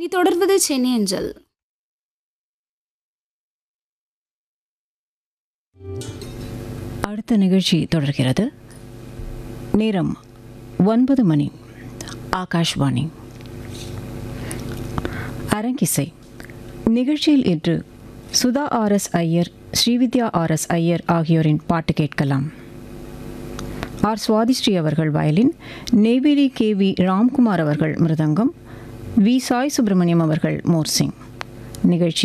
இனி தொடர்வது சென்னை அஞ்சல் அடுத்த நிகழ்ச்சி தொடர்கிறது நேரம் ஒன்பது மணி ஆகாஷ்வாணி அரங்கிசை நிகழ்ச்சியில் இன்று Sudha R S Iyer Srividya R S Iyer ஆகியோரின் பாட்டு கேட்கலாம் ஆர் சுவாதிஸ்ரீ அவர்கள் violin Neyveli K V Ramkumar அவர்கள் மிருதங்கம் வி சாய் சுப்பிரமணியம் அவர்கள் மோர்சிங் நிகழ்ச்சி